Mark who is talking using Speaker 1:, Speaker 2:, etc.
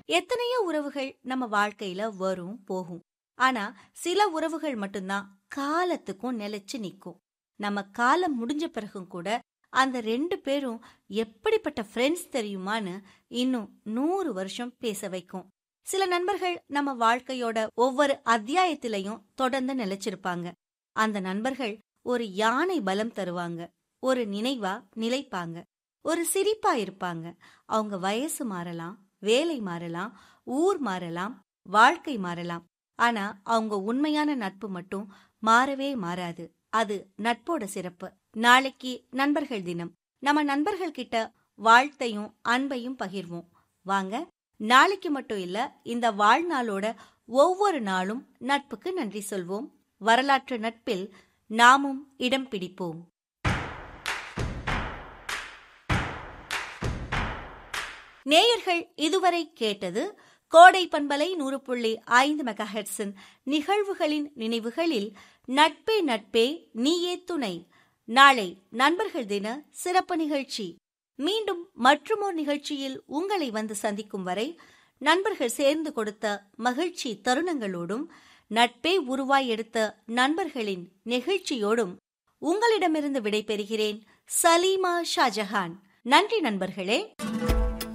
Speaker 1: எத்தனையோ உறவுகள் நம்ம வாழ்க்கையில வரும் போகும் ஆனா சில உறவுகள் மட்டும்தான் காலத்துக்கும் நிலைச்சு நிக்கும் நம்ம காலம் முடிஞ்ச பிறகும் கூட அந்த ரெண்டு பேரும் எப்படிப்பட்ட ஃப்ரெண்ட்ஸ் தெரியுமான்னு இன்னும் நூறு வருஷம் பேச வைக்கும் சில நண்பர்கள் நம்ம வாழ்க்கையோட ஒவ்வொரு அத்தியாயத்திலையும் தொடர்ந்து நிலைச்சிருப்பாங்க அந்த நண்பர்கள் ஒரு யானை பலம் தருவாங்க ஒரு நினைவா நிலைப்பாங்க ஒரு சிரிப்பா இருப்பாங்க அவங்க வயசு மாறலாம் வேலை மாறலாம் ஊர் மாறலாம் வாழ்க்கை மாறலாம் ஆனா அவங்க உண்மையான நட்பு மட்டும் மாறவே மாறாது அது நட்போட சிறப்பு நாளைக்கு நண்பர்கள் தினம் நம்ம நண்பர்கள் கிட்ட வாழ்த்தையும் அன்பையும் பகிர்வோம் வாங்க நாளைக்கு மட்டும் இல்ல இந்த வாழ்நாளோட ஒவ்வொரு நாளும் நட்புக்கு நன்றி சொல்வோம் வரலாற்று நட்பில் நாமும் இடம் பிடிப்போம் நேயர்கள் இதுவரை கேட்டது கோடை பண்பலை நூறு புள்ளி ஐந்து மெகாஹெட்ஸின் நிகழ்வுகளின் நினைவுகளில் நட்பே நட்பே நீயே துணை நாளை நண்பர்கள் தின சிறப்பு நிகழ்ச்சி மீண்டும் மற்றுமோர் நிகழ்ச்சியில் உங்களை வந்து சந்திக்கும் வரை நண்பர்கள் சேர்ந்து கொடுத்த மகிழ்ச்சி தருணங்களோடும் நட்பே உருவாய் எடுத்த நண்பர்களின் நெகிழ்ச்சியோடும் உங்களிடமிருந்து விடைபெறுகிறேன் சலீமா ஷாஜஹான் நன்றி நண்பர்களே